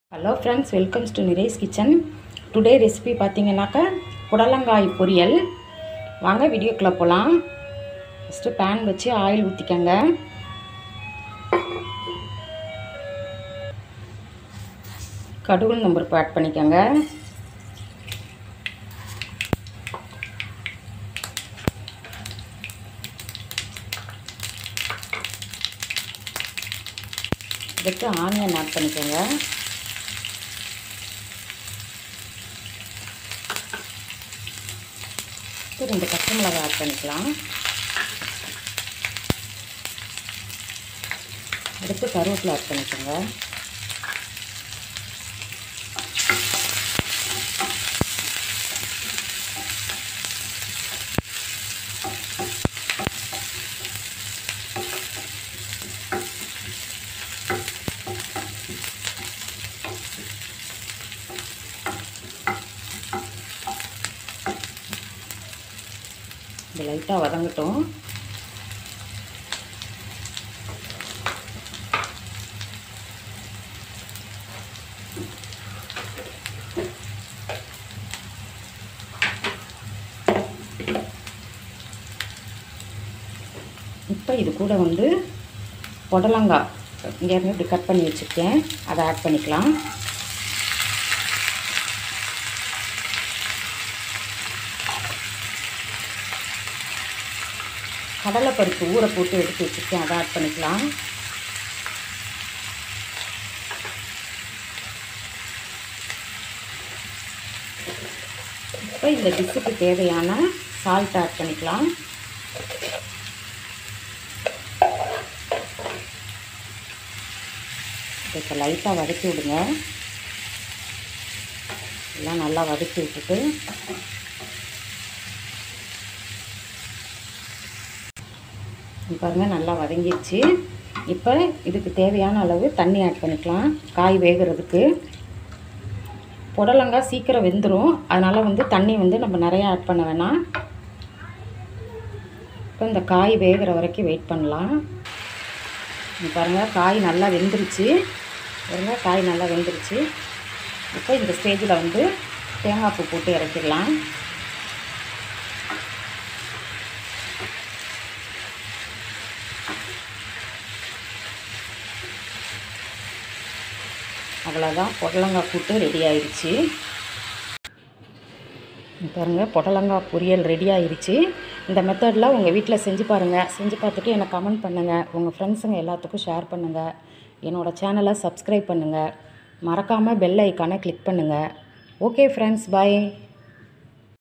hello friends welcomes to Niresh kitchen today recipe பார்த்தீங்கன்னாக்கா புடலங்காய் பொரியல் வாங்க வீடியோக்குள்ளே போகலாம் ஃபஸ்ட்டு பேன் வச்சு ஆயில் ஊற்றிக்கங்க கடுகு நம்பருப்பு ஆட் பண்ணிக்கோங்க இதுக்கு ஆனியன் ஆட் பண்ணிக்கோங்க ரெண்டு பச்சை மிளகாய் ஆட் பண்ணிக்கலாம் அடுத்து கருவேப்பிலை ஆட் பண்ணிக்கோங்க இது லைட்டாக வதங்கட்டும் இப்போ இது கூட வந்து புடலங்காய் இங்கேருந்து இப்படி கட் பண்ணி வச்சுருக்கேன் அதை ஆட் பண்ணிக்கலாம் கடலைப்பருப்பு ஊற போட்டு எடுத்து வச்சுருக்கேன் அதை ஆட் பண்ணிக்கலாம் இப்போ இந்த டிஷ்ஷுக்கு தேவையான சால்ட் ஆட் பண்ணிக்கலாம் இப்போ லைட்டாக வதக்கி விடுங்க எல்லாம் நல்லா வதக்கி விட்டுட்டு பாருங்கள் நல்லா வதங்கிடுச்சு இப்போ இதுக்கு தேவையான அளவு தண்ணி ஆட் பண்ணிக்கலாம் காய் வேகிறதுக்கு புடலங்காய் சீக்கிரம் வெந்துடும் அதனால் வந்து தண்ணி வந்து நம்ம நிறையா ஆட் பண்ண வேணாம் இப்போ இந்த காய் வேகிற வரைக்கும் வெயிட் பண்ணலாம் பாருங்கள் காய் நல்லா வெந்துருச்சு பாருங்கள் காய் நல்லா வெந்துருச்சு இப்போ இந்த ஸ்டேஜில் வந்து தேங்காய் பூ போட்டு இறக்கிடலாம் அவ்வளோதான் புடலங்காய் கூட்டு ரெடி ஆயிடுச்சு பாருங்கள் புடலங்காய் பொரியல் ரெடி ஆயிடுச்சு இந்த மெத்தடில் உங்கள் வீட்டில் செஞ்சு பாருங்கள் செஞ்சு பார்த்துட்டு எனக்கு கமெண்ட் பண்ணுங்கள் உங்கள் ஃப்ரெண்ட்ஸுங்க எல்லாத்துக்கும் ஷேர் பண்ணுங்கள் என்னோடய சேனலை சப்ஸ்கிரைப் பண்ணுங்கள் மறக்காமல் பெல் ஐக்கானை கிளிக் பண்ணுங்கள் ஓகே ஃப்ரெண்ட்ஸ் பாய்